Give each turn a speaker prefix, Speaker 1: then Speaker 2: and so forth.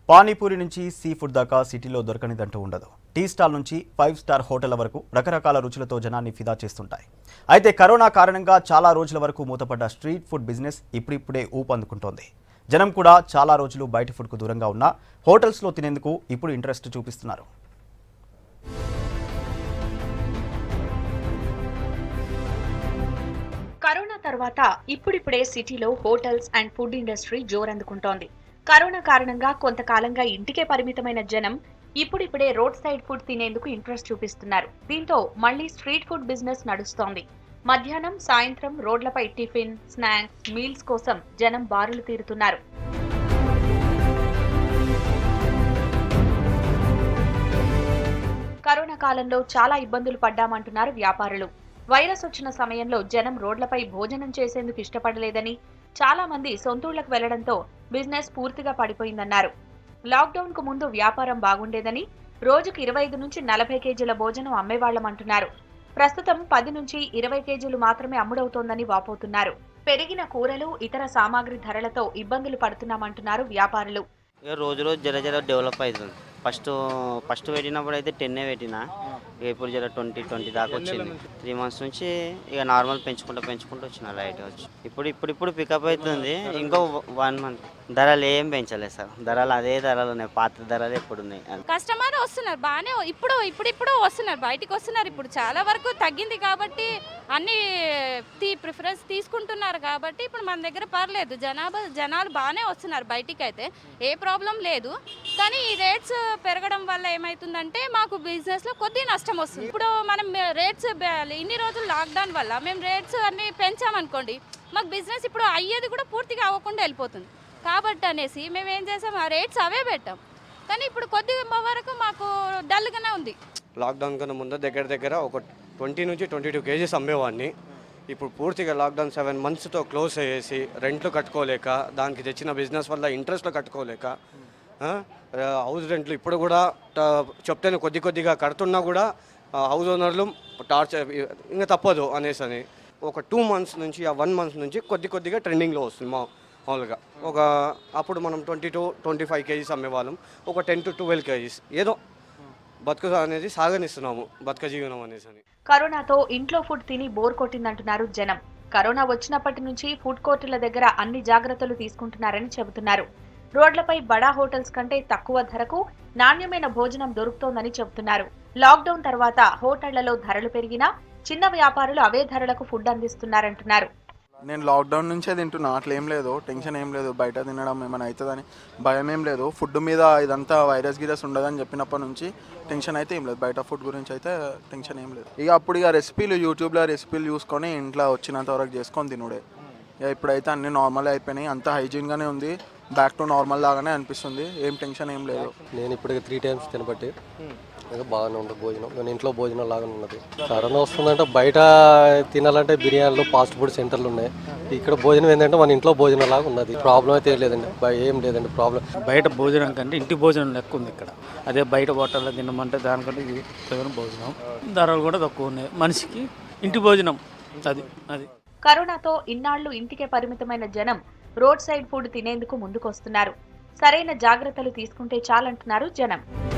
Speaker 1: పానీపూరి నుంచి sea food దాకా సిటీలో దొరకనిదంటూ ఉండదు టీ స్టాల్ నుంచి ఫైవ్ స్టార్ హోటళ్ల వరకు రకరకాల రుచులతో జనాన్ని ఫిదా చేస్తుంటాయి అయితే కరోనా కారణంగా చాలా రోజుల వరకు మూతపడ్డ స్ట్రీట్ ఫుడ్ బిజినెస్ ఇప్పుడిప్పుడే ఊపందుకుంటోంది జనం కూడా చాలా రోజులు బయట ఫుడ్కు దూరంగా ఉన్న హోటల్స్లో తినేందుకు ఇప్పుడు ఇంట్రెస్ట్ చూపిస్తున్నారు
Speaker 2: కరోనా తర్వాత ఇప్పుడిప్పుడే సిటీలో హోటల్స్ అండ్ ఫుడ్ ఇండస్ట్రీ జోరందుకుంటోంది కరోనా కారణంగా కొంతకాలంగా ఇంటికే పరిమితమైన జనం ఇప్పుడిప్పుడే రోడ్ సైడ్ ఫుడ్ తినేందుకు ఇంట్రెస్ట్ చూపిస్తున్నారు దీంతో మళ్లీ స్ట్రీట్ ఫుడ్ బిజినెస్ నడుస్తోంది మధ్యాహ్నం సాయంత్రం రోడ్లపై టిఫిన్ స్నాక్స్ మీల్స్ కోసం జనం బారులు తీరుతున్నారు కరోనా కాలంలో చాలా ఇబ్బందులు పడ్డామంటున్నారు వ్యాపారులు వైరస్ వచ్చిన సమయంలో జనం రోడ్లపై భోజనం చేసేందుకు ఇష్టపడలేదని చాలా మంది సొంతూళ్లకు వెళ్లడంతో బిజినెస్ పూర్తిగా పడిపోయిందన్నారు లాక్డౌన్ కు ముందు వ్యాపారం బాగుండేదని రోజుకు ఇరవై ఐదు నుంచి నలభై కేజీల భోజనం అమ్మేవాళ్లమంటున్నారు ప్రస్తుతం పది నుంచి ఇరవై కేజీలు మాత్రమే అమ్ముడవుతోందని వాపోతున్నారు పెరిగిన కూరలు ఇతర సామాగ్రి ధరలతో ఇబ్బందులు పడుతున్నామంటున్నారు వ్యాపారులు
Speaker 3: ఇక రోజు రోజు జర జర డెవలప్ అవుతుంది ఫస్ట్ ఫస్ట్ పెట్టినప్పుడు అయితే టెన్నే పెట్టిన ఇక ఇప్పుడు జర ట్వంటీ ట్వంటీ దాకా వచ్చింది త్రీ మంత్స్ నుంచి ఇక నార్మల్ పెంచుకుంటూ పెంచుకుంటూ వచ్చిన లైట్ వచ్చి ఇప్పుడు ఇప్పుడు ఇప్పుడు పికప్ అవుతుంది ఇంకో వన్ మంత్ ధరలు ఏం పెంచలేదు సార్ ధరలు అదే ధరలు ఉన్నాయి పాత ధరలు ఎప్పుడు ఉన్నాయి అంతే.
Speaker 4: కస్టమర్ వస్తున్నారు బాగానే ఇప్పుడు ఇప్పుడు ఇప్పుడు వస్తున్నారు బయటికి వస్తున్నారు ఇప్పుడు చాలా వరకు తగ్గింది కాబట్టి అన్ని తీ ప్రిఫరెన్స్ తీసుకుంటున్నారు కాబట్టి ఇప్పుడు మన దగ్గర పర్లేదు జనాభా జనాలు బాగానే వస్తున్నారు బయటికి అయితే ఏ ప్రాబ్లం లేదు కానీ ఈ రేట్స్ పెరగడం వల్ల ఏమవుతుందంటే మాకు బిజినెస్లో కొద్ది నష్టం వస్తుంది ఇప్పుడు మనం రేట్స్ ఇన్ని రోజులు లాక్డౌన్ వల్ల మేము రేట్స్ అన్ని పెంచామనుకోండి మాకు బిజినెస్ ఇప్పుడు అయ్యేది కూడా పూర్తిగా అవ్వకుండా వెళ్ళిపోతుంది కాబట్టి అనేసి మేము ఏం చేసాం ఆ రేట్స్ అవే పెట్టాం కానీ ఇప్పుడు కొద్దిగా వరకు మాకు డల్గానే ఉంది
Speaker 5: లాక్డౌన్ కన్నా ముందు దగ్గర దగ్గర ఒక ట్వంటీ నుంచి ట్వంటీ టూ కేజీస్ అమ్మేవాడిని ఇప్పుడు పూర్తిగా లాక్డౌన్ సెవెన్ మంత్స్తో క్లోజ్ అయ్యేసి రెంట్లు కట్టుకోలేక దానికి తెచ్చిన బిజినెస్ వల్ల ఇంట్రెస్ట్లో కట్టుకోలేక ఆ, హౌస్ రెంట్లు ఇప్పుడు కూడా ట- చెప్తేనే కొద్ది కొద్దిగా కడుతున్నా కూడా ఆ, హౌస్ ఓనర్లు టార్చర్ ఇంకా తప్పదు అనేసి అని ఒక టూ మంత్స్ నుంచి ఆ వన్ మంత్స్ నుంచి కొద్ది కొద్దిగా ట్రెండింగ్లో వస్తుంది మా మామూలుగా ఒక అప్పుడు మనం twenty to twenty five KGs అమ్మేవాళ్ళం ఒక టెన్ టు ట్వెల్వ్ కేజీస్ ఏదో బతుకు అనేది సాగనిస్తున్నాము బతుక జీవనం అనేసి అని
Speaker 2: కరోనాతో ఇంట్లో ఫుడ్ తిని బోర్ కొట్టిందంటున్నారు జనం కరోనా వచ్చినప్పటి నుంచి ఫుడ్ కోర్టుల దగ్గర అన్ని జాగ్రత్తలు తీసుకుంటున్నారని చెబుతున్నారు రోడ్లపై బడా హోటల్స్ కంటే తక్కువ ధరకు నాణ్యమైన భోజనం దొరుకుతోందని చెబుతున్నారు లాక్డౌన్ తర్వాత హోటళ్లలో ధరలు పెరిగినా చిన్న వ్యాపారులు అవే ధరలకు ఫుడ్ అందిస్తున్నారంటున్నారు
Speaker 6: నేను లాక్డౌన్ నుంచే తింటున్నా అట్లా ఏం లేదు టెన్షన్ ఏం లేదు బయట తినడం ఏమైనా అవుతుందని భయం ఏం లేదు ఫుడ్ మీద ఇదంతా వైరస్ గిరస్ ఉండదని చెప్పినప్పటి నుంచి టెన్షన్ అయితే ఏం లేదు బయట ఫుడ్ గురించి అయితే టెన్షన్ ఏం లేదు ఇక అప్పుడు ఇక రెసిపీలు యూట్యూబ్లో రెసిపీలు చూసుకొని ఇంట్లో వచ్చినంత వరకు చేసుకొని తినుడే ఇక ఇప్పుడైతే అన్ని నార్మల్ అయిపోయినాయి అంత హైజీన్గానే ఉంది బ్యాక్ టు నార్మల్ లాగానే అనిపిస్తుంది ఏం టెన్షన్ ఏం లేదు
Speaker 7: నేను ఇప్పటికి త్రీ టైమ్స్ తినబట్టి ఇంకా బాగానే ఉంటుంది భోజనం నేను ఇంట్లో భోజనం లాగానే ఉన్నది కరోనా వస్తుందంటే బయట తినాలంటే బిర్యానీలు ఫాస్ట్ ఫుడ్ సెంటర్లు ఉన్నాయి ఇక్కడ భోజనం ఏంటంటే మన ఇంట్లో భోజనం లాగా ఉన్నది ప్రాబ్లం అయితే ఏం లేదండి బ- ఏం లేదండి ప్రాబ్లం
Speaker 8: బయట భోజనం కంటే ఇంటి భోజనం లెక్క ఉంది ఇక్కడ అదే బయట హోటల్లో తినమంటే దానికంటే ఇది తగిన భోజనం ధరలు కూడా తక్కువ ఉన్నాయి మనిషికి ఇంటి భోజనం అది అది
Speaker 2: కరోనాతో ఇన్నాళ్లు ఇంటికే పరిమితమైన జనం రోడ్ సైడ్ ఫుడ్ తినేందుకు ముందుకొస్తున్నారు సరైన జాగ్రత్తలు తీసుకుంటే చాలంటున్నారు జనం